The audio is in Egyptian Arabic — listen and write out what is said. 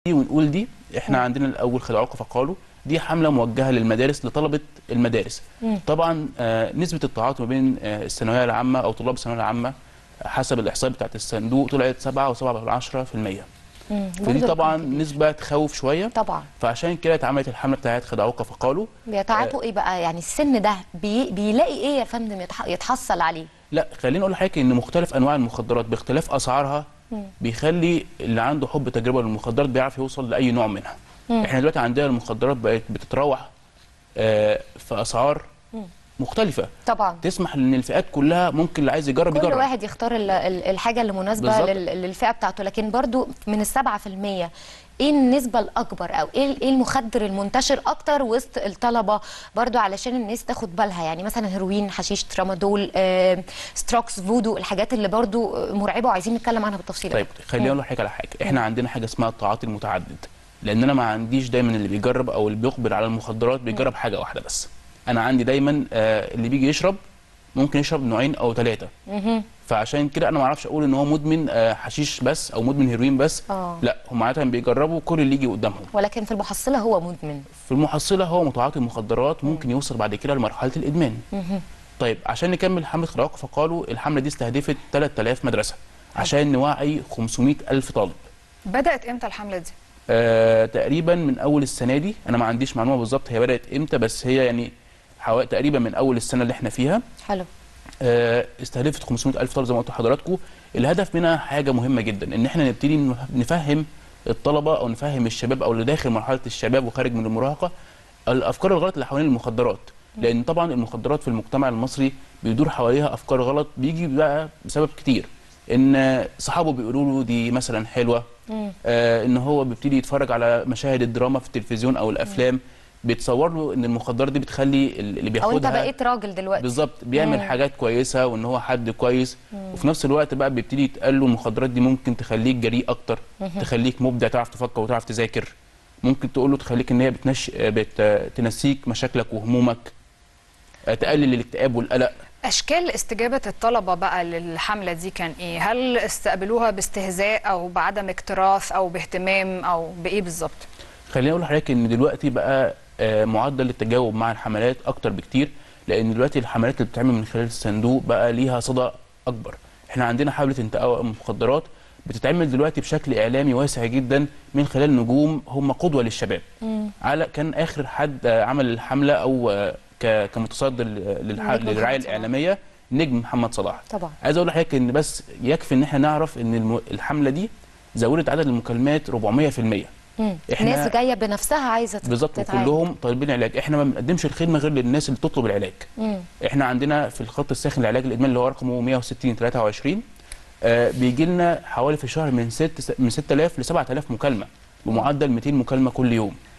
دي ونقول دي احنا مم. عندنا الاول خدعوك فقالوا دي حمله موجهه للمدارس لطلبه المدارس مم. طبعا آه، نسبه التعاطي ما بين آه، الثانويه العامه او طلاب الثانويه العامه حسب الاحصائيه بتاعت الصندوق طلعت 7 و7 مم. فدي برضه طبعا رقم كبير. نسبه تخوف شويه طبعا فعشان كده اتعملت الحمله بتاعت خدعوك فقالوا بيتعاطوا ايه بقى يعني السن ده بي... بيلاقي ايه يا فندم يتح... يتحصل عليه لا خليني اقول لحضرتك ان مختلف انواع المخدرات باختلاف اسعارها مم. بيخلي اللي عنده حب تجربه للمخدرات بيعرف يوصل لاي نوع منها مم. احنا دلوقتي عندنا المخدرات بقت بتتراوح آه، في اسعار مم. مختلفه طبعا تسمح ان الفئات كلها ممكن اللي عايز يجرب كل يجرب واحد يختار ال- ال- الحاجه اللي مناسبه بالظبط. لل- للفئه بتاعته لكن برضو من السبعة في المية ايه النسبة الأكبر أو ايه ايه المخدر المنتشر أكتر وسط الطلبة برضو علشان الناس تاخد بالها يعني مثلا هيروين حشيش ترامادول آه، ستروكس فودو الحاجات اللي برضو مرعبة وعايزين نتكلم عنها بالتفصيل طيب خليني اقول لحضرتك على حاجه احنا عندنا حاجه اسمها التعاطي المتعدد لان انا ما عنديش دايما اللي بيجرب او اللي بيقبل على المخدرات بيجرب حاجه واحده بس انا عندي دايما آه، اللي بيجي يشرب ممكن يشرب نوعين او ثلاثه مهم. فعشان كده انا ما اعرفش اقول ان هو مدمن آه، حشيش بس او مدمن هيروين بس آه. لا هم عاده بيجربوا كل اللي يجي قدامهم ولكن في المحصلة هو مدمن في المحصله هو متعاطي مخدرات ممكن يوصل بعد كده لمرحله الادمان مهم. طيب عشان نكمل حمله خدعوك فقالوا الحمله دي استهدفت 3000 مدرسه عشان نوعي 500 الف طالب بدات امتى الحمله دي آه تقريبا من اول السنه دي انا ما عنديش معلومه بالظبط هي بدات امتى بس هي يعني حوالي تقريبا من اول السنه اللي احنا فيها حلو آه استهدفت 500 الف طالب زي ما قلت لحضراتكم الهدف منها حاجه مهمه جدا ان احنا نبتدي نفهم الطلبه او نفهم الشباب او اللي داخل مرحله الشباب وخارج من المراهقه الافكار الغلط اللي حوالين المخدرات لان طبعا المخدرات في المجتمع المصري بيدور حواليها افكار غلط بيجي بقى بسبب كتير ان صحابه بيقولوا له دي مثلا حلوه مم. آه ان هو بيبتدي يتفرج على مشاهد الدراما في التلفزيون او الافلام بيتصور له ان المخدرات دي بتخلي اللي أو أنت بياخدها بقيت راجل دلوقتي بالظبط بيعمل مم. حاجات كويسه وان هو حد كويس وفي نفس الوقت بقى بيبتدي يتقال له المخدرات دي ممكن تخليك جريء اكتر تخليك مبدع تعرف تفكر وتعرف تذاكر ممكن تقول له تخليك ان هي بتنش بت... تنسيك مشاكلك وهمومك آه، تقلل الاكتئاب والقلق اشكال استجابه الطلبه بقى للحمله دي كان ايه هل استقبلوها باستهزاء او بعدم اكتراث او باهتمام او بايه بالظبط خليني اقول لحضرتك ان دلوقتي بقى آه، معدل التجاوب مع الحملات اكتر بكتير لان دلوقتي الحملات اللي بتتعمل من خلال الصندوق بقى ليها صدى اكبر احنا عندنا حمله انتقاء المخدرات بتتعمل دلوقتي بشكل اعلامي واسع جدا من خلال نجوم هم قدوه للشباب على كان اخر حد آه، عمل الحمله او آه، ك- كمتصدر للح- نجم محمد للرعايه صلاح. الاعلاميه نجم محمد صلاح طبعا عايز اقول لحضرتك ان بس يكفي ان احنا نعرف ان الم- الحمله دي زودت عدد المكالمات 400% مم. إحنا- ناس جايه بنفسها عايزه تت- بالظبط تتعالج. وكلهم طالبين علاج احنا ما بنقدمش الخدمه غير للناس اللي تطلب العلاج مم. احنا عندنا في الخط الساخن لعلاج الادمان اللي هو رقمه 160 23 آه بيجي لنا حوالي في الشهر من 6 من 6000 ل 7000 مكالمه بمعدل 200 مكالمه كل يوم